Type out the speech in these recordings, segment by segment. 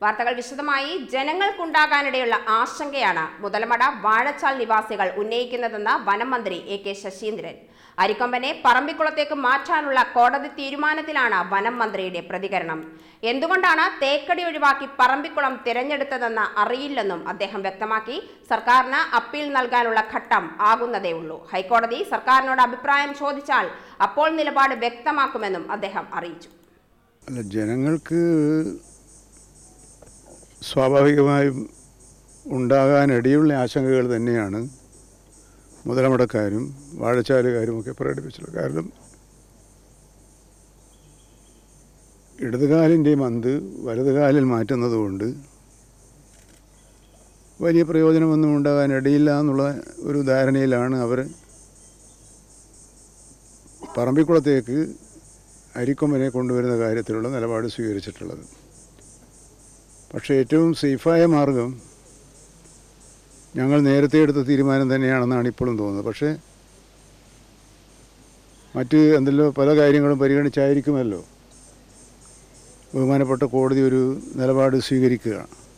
വാർത്തകൾ വിശദമായി ജനങ്ങൾക്കുണ്ടാകാനിടയുള്ള ആശങ്കയാണ് മുതലമട വാഴച്ചാൽ നിവാസികൾ ഉന്നയിക്കുന്നതെന്ന് വനം മന്ത്രി എ കെ ശശീന്ദ്രൻ അരിക്കൊമ്പനെ പറമ്പിക്കുളത്തേക്ക് മാറ്റാനുള്ള കോടതി തീരുമാനത്തിലാണ് വനം മന്ത്രിയുടെ പ്രതികരണം എന്തുകൊണ്ടാണ് തേക്കടി ഒഴിവാക്കി പറമ്പിക്കുളം തിരഞ്ഞെടുത്തതെന്ന് അറിയില്ലെന്നും അദ്ദേഹം വ്യക്തമാക്കി സർക്കാരിന് അപ്പീൽ നൽകാനുള്ള ഘട്ടം ആകുന്നതേ ഉള്ളൂ ഹൈക്കോടതി സർക്കാരിനോട് അഭിപ്രായം ചോദിച്ചാൽ അപ്പോൾ നിലപാട് വ്യക്തമാക്കുമെന്നും അദ്ദേഹം അറിയിച്ചു അല്ല ജനങ്ങൾക്ക് സ്വാഭാവികമായും ഉണ്ടാകാനിടയുള്ള ആശങ്കകൾ തന്നെയാണ് മുതലമടക്കാരും വാഴച്ചാലുകാരും ഒക്കെ പ്രകടിപ്പിച്ചിട്ടുള്ളത് കാരണം ഇടതുകാലിൻ്റെ മന്ത് വലതുകാലിൽ മാറ്റുന്നത് കൊണ്ട് വലിയ പ്രയോജനമൊന്നും ഉണ്ടാകാനിടയില്ല എന്നുള്ള ഒരു ധാരണയിലാണ് അവർ പറമ്പിക്കുളത്തേക്ക് അരിക്കൊമ്പനെ കൊണ്ടുവരുന്ന കാര്യത്തിലുള്ള നിലപാട് സ്വീകരിച്ചിട്ടുള്ളത് പക്ഷേ ഏറ്റവും സേഫായ മാർഗം ഞങ്ങൾ നേരത്തെ എടുത്ത തീരുമാനം തന്നെയാണെന്നാണ് ഇപ്പോഴും തോന്നുന്നത് പക്ഷേ മറ്റ് എന്തെല്ലോ പല കാര്യങ്ങളും പരിഗണിച്ചായിരിക്കുമല്ലോ ബഹുമാനപ്പെട്ട കോടതി ഒരു നിലപാട് സ്വീകരിക്കുക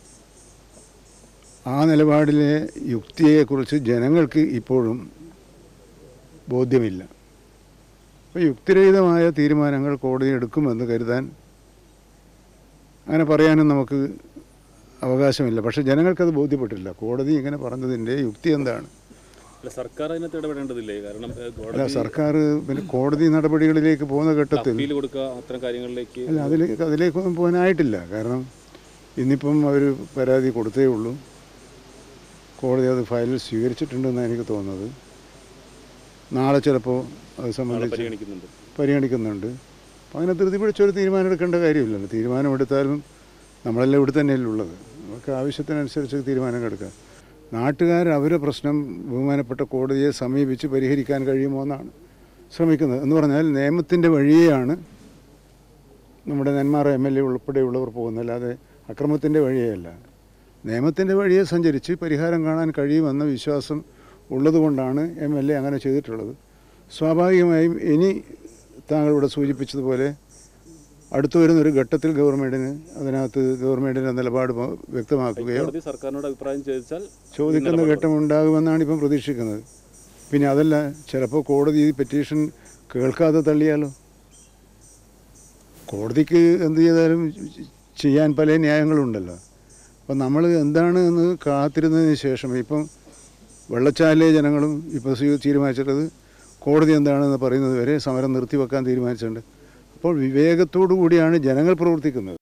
ആ നിലപാടിലെ യുക്തിയെക്കുറിച്ച് ജനങ്ങൾക്ക് ഇപ്പോഴും ബോധ്യമില്ല അപ്പോൾ യുക്തിരഹിതമായ തീരുമാനങ്ങൾ കോടതി എടുക്കുമെന്ന് കരുതാൻ അങ്ങനെ പറയാനും നമുക്ക് അവകാശമില്ല പക്ഷേ ജനങ്ങൾക്കത് ബോധ്യപ്പെട്ടില്ല കോടതി ഇങ്ങനെ പറഞ്ഞതിൻ്റെ യുക്തി എന്താണ് അല്ല സർക്കാർ അതിനകത്ത് ഇടപെടേണ്ടതില്ലേ കാരണം ഏഹ്, അല്ല കോടതി സർക്കാർ പിന്നെ കോടതി നടപടികളിലേക്ക് പോകുന്ന ഘട്ടത്തിൽ അപ്പീൽ കൊടുക്കുക അത്തരം കാര്യങ്ങളിലേക്ക് അല്ല അതിലേക്ക് അതിലേക്കൊന്നും പോകാനായിട്ടില്ല കാരണം ഇന്നിപ്പം അവർ പരാതി കൊടുത്തേ ഉള്ളൂ കോടതി അത് ഫയലിൽ സ്വീകരിച്ചിട്ടുണ്ടെന്നാണ് എനിക്ക് തോന്നുന്നത് നാളെ ചിലപ്പോൾ അത് നാളെ സംബന്ധിച്ച് പരിഗണിക്കുന്നുണ്ട് പരിഗണിക്കുന്നുണ്ട് അപ്പോൾ അങ്ങനെ ധൃതി പിടിച്ചൊരു തീരുമാനം എടുക്കേണ്ട കാര്യമില്ലല്ലോ തീരുമാനമെടുത്താലും നമ്മളെല്ലാം ഇവിടെ തന്നെയല്ലേ ഉള്ളത് നമുക്ക് ആവശ്യത്തിനനുസരിച്ച് തീരുമാനങ്ങൾ എടുക്കാം നാട്ടുകാർ അവരുടെ പ്രശ്നം ബഹുമാനപ്പെട്ട കോടതിയെ സമീപിച്ച് പരിഹരിക്കാൻ കഴിയുമോ എന്നാണ് ശ്രമിക്കുന്നത് എന്ന് പറഞ്ഞാൽ നിയമത്തിൻ്റെ വഴിയെയാണ് നമ്മുടെ നെന്മാറ എം എൽ എ ഉൾപ്പെടെയുള്ളവർ പോകുന്നത് അല്ലാതെ അക്രമത്തിൻ്റെ വഴിയല്ല നിയമത്തിൻ്റെ വഴിയെ സഞ്ചരിച്ച് പരിഹാരം കാണാൻ കഴിയുമെന്ന വിശ്വാസം ഉള്ളതുകൊണ്ടാണ് എം എൽ എ അങ്ങനെ ചെയ്തിട്ടുള്ളത് സ്വാഭാവികമായും ഇനി താങ്കൾ ഇവിടെ സൂചിപ്പിച്ചതുപോലെ അടുത്തു വരുന്നൊരു ഘട്ടത്തിൽ ഗവൺമെൻറ്റിന് അതിനകത്ത് ഗവൺമെൻറ്റിൻ്റെ നിലപാട് പ- വ്യക്തമാക്കുകയോ കോടതി സർക്കാരിനോട് അഭിപ്രായം ചോദിച്ചാൽ ചോദിക്കുന്ന ഘട്ടം ഉണ്ടാകുമെന്നാണ് ഇപ്പം പ്രതീക്ഷിക്കുന്നത് പിന്നെ അതല്ല ചിലപ്പോൾ കോടതി ഈ പെറ്റീഷൻ കേൾക്കാതെ തള്ളിയാലോ കോടതിക്ക് എന്ത് ചെയ്താലും ചെയ്യാൻ പല ന്യായങ്ങളുണ്ടല്ലോ അപ്പം നമ്മൾ എന്താണ് എന്ന് കാത്തിരുന്നതിന് ശേഷം ഇപ്പം വെള്ളച്ചാലിലെ ജനങ്ങളും ഇപ്പോൾ സ്വീ- തീരുമാനിച്ചിട്ടത് കോടതി എന്താണെന്ന് പറയുന്നത് വരെ സമരം നിർത്തിവെക്കാൻ തീരുമാനിച്ചിട്ടുണ്ട് അപ്പോൾ വിവേകത്തോടു കൂടിയാണ് ജനങ്ങൾ പ്രവർത്തിക്കുന്നത്